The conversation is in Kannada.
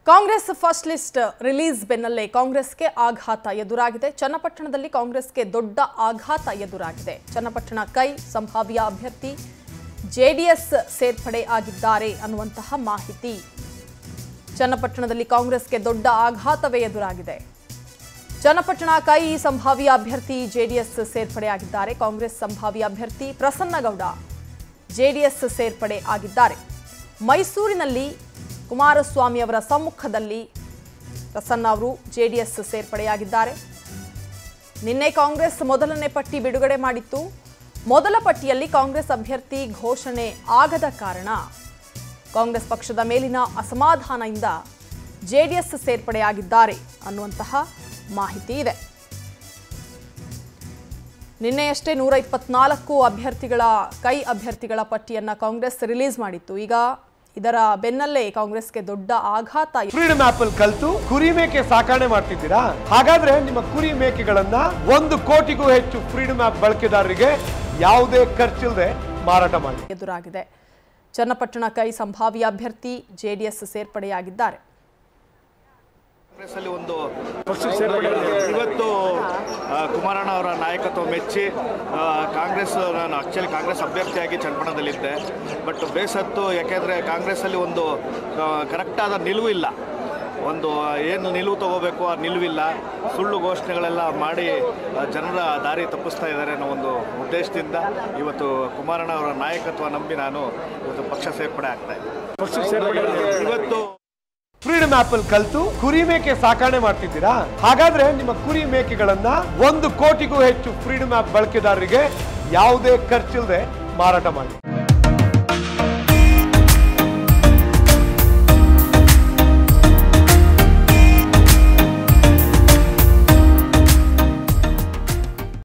ಕಾಂಗ್ರೆಸ್ ಫಸ್ಟ್ ಲಿಸ್ಟ್ ರಿಲೀಸ್ ಬೆನ್ನಲ್ಲೇ ಕಾಂಗ್ರೆಸ್ಗೆ ಆಘಾತ ಎದುರಾಗಿದೆ ಚನ್ನಪಟ್ಟಣದಲ್ಲಿ ಕಾಂಗ್ರೆಸ್ಗೆ ದೊಡ್ಡ ಆಘಾತ ಎದುರಾಗಿದೆ ಚನ್ನಪಟ್ಟಣ ಕೈ ಸಂಭಾವ್ಯ ಅಭ್ಯರ್ಥಿ ಜೆಡಿಎಸ್ ಸೇರ್ಪಡೆ ಆಗಿದ್ದಾರೆ ಅನ್ನುವಂತಹ ಮಾಹಿತಿ ಚನ್ನಪಟ್ಟಣದಲ್ಲಿ ಕಾಂಗ್ರೆಸ್ಗೆ ದೊಡ್ಡ ಆಘಾತವೇ ಎದುರಾಗಿದೆ ಚನ್ನಪಟ್ಟಣ ಕೈ ಸಂಭಾವ್ಯ ಅಭ್ಯರ್ಥಿ ಜೆಡಿಎಸ್ ಸೇರ್ಪಡೆಯಾಗಿದ್ದಾರೆ ಕಾಂಗ್ರೆಸ್ ಸಂಭಾವ್ಯ ಅಭ್ಯರ್ಥಿ ಪ್ರಸನ್ನಗೌಡ ಜೆಡಿಎಸ್ ಸೇರ್ಪಡೆ ಆಗಿದ್ದಾರೆ ಮೈಸೂರಿನಲ್ಲಿ ಕುಮಾರಸ್ವಾಮಿ ಅವರ ಸಮ್ಮುಖದಲ್ಲಿ ಪ್ರಸನ್ನ ಅವರು ಜೆಡಿಎಸ್ ಸೇರ್ಪಡೆಯಾಗಿದ್ದಾರೆ ನಿನ್ನೆ ಕಾಂಗ್ರೆಸ್ ಮೊದಲನೇ ಪಟ್ಟಿ ಬಿಡುಗಡೆ ಮಾಡಿತ್ತು ಮೊದಲ ಪಟ್ಟಿಯಲ್ಲಿ ಕಾಂಗ್ರೆಸ್ ಅಭ್ಯರ್ಥಿ ಘೋಷಣೆ ಆಗದ ಕಾರಣ ಕಾಂಗ್ರೆಸ್ ಪಕ್ಷದ ಮೇಲಿನ ಅಸಮಾಧಾನದಿಂದ ಜೆಡಿಎಸ್ ಸೇರ್ಪಡೆಯಾಗಿದ್ದಾರೆ ಅನ್ನುವಂತಹ ಮಾಹಿತಿ ಇದೆ ನಿನ್ನೆಯಷ್ಟೇ ನೂರ ಇಪ್ಪತ್ನಾಲ್ಕು ಅಭ್ಯರ್ಥಿಗಳ ಕೈ ಅಭ್ಯರ್ಥಿಗಳ ಪಟ್ಟಿಯನ್ನ ಕಾಂಗ್ರೆಸ್ ರಿಲೀಸ್ ಮಾಡಿತ್ತು ಈಗ ಇದರ ಬೆನ್ನಲ್ಲೇ ಕಾಂಗ್ರೆಸ್ಗೆ ದೊಡ್ಡ ಆಘಾತ ಫ್ರೀಡಮ್ ಆಪ್ ಅಲ್ಲಿ ಕಲ್ತು ಕುರಿ ಮೇಕೆ ಸಾಕಣೆ ಮಾಡ್ತಿದ್ದೀರಾ ಹಾಗಾದ್ರೆ ನಿಮ್ಮ ಕುರಿ ಮೇಕೆಗಳನ್ನ ಒಂದು ಕೋಟಿಗೂ ಹೆಚ್ಚು ಫ್ರೀಡಮ್ ಆಪ್ ಬಳಕೆದಾರರಿಗೆ ಯಾವುದೇ ಖರ್ಚಿಲ್ಲದೆ ಮಾರಾಟ ಮಾಡಿ ಎದುರಾಗಿದೆ ಚನ್ನಪಟ್ಟಣ ಕೈ ಸಂಭಾವ್ಯ ಅಭ್ಯರ್ಥಿ ಜೆಡಿಎಸ್ ಸೇರ್ಪಡೆಯಾಗಿದ್ದಾರೆ ಕಾಂಗ್ರೆಸ್ ಅಲ್ಲಿ ಒಂದು ಇವತ್ತು ಆ, ಕುಮಾರಣ್ಣ ಅವರ ನಾಯಕತ್ವ ಮೆಚ್ಚಿ ಆ, ಕಾಂಗ್ರೆಸ್ ನಾನು ಆಕ್ಚುಲಿ ಕಾಂಗ್ರೆಸ್ ಅಭ್ಯರ್ಥಿಯಾಗಿ ಚನ್ನಪಟ್ಟಣದಲ್ಲಿದ್ದೆ ಬಟ್ ಬೇಸತ್ತು ಯಾಕೆಂದರೆ ಕಾಂಗ್ರೆಸ್ಸಲ್ಲಿ ಒಂದು ಕರೆಕ್ಟಾದ ನಿಲುವು ಇಲ್ಲ ಒಂದು ಏನು ನಿಲುವು ತಗೋಬೇಕು ಆ ನಿಲುವಿಲ್ಲ ಸುಳ್ಳು ಘೋಷಣೆಗಳೆಲ್ಲ ಮಾಡಿ ಆ, ಜನರ ದಾರಿ ತಪ್ಪಿಸ್ತಾ ಇದ್ದಾರೆ ಅನ್ನೋ ಒಂದು ಉದ್ದೇಶದಿಂದ ಇವತ್ತು ಕುಮಾರಣ್ಣ ಅವರ ನಾಯಕತ್ವ ನಂಬಿ ನಾನು ಇವತ್ತು ಪಕ್ಷ ಸೇರ್ಪಡೆ ಆಗ್ತಾ ಇದ್ದೀನಿ ಇವತ್ತು ಫ್ರೀಡಮ್ ಆಪ್ ಅಲ್ಲಿ ಕಲ್ತು ಕುರಿ ಮೇಕೆ ಸಾಕಣೆ ಮಾಡ್ತಿದ್ದೀರಾ ಹಾಗಾದ್ರೆ ನಿಮ್ಮ ಕುರಿ ಮೇಕೆಗಳನ್ನ ಒಂದು ಕೋಟಿಗೂ ಹೆಚ್ಚು ಫ್ರೀಡಮ್ ಆಪ್ ಬಳಕೆದಾರರಿಗೆ ಯಾವುದೇ ಖರ್ಚಿಲ್ಲದೆ ಮಾರಾಟ ಮಾಡಿ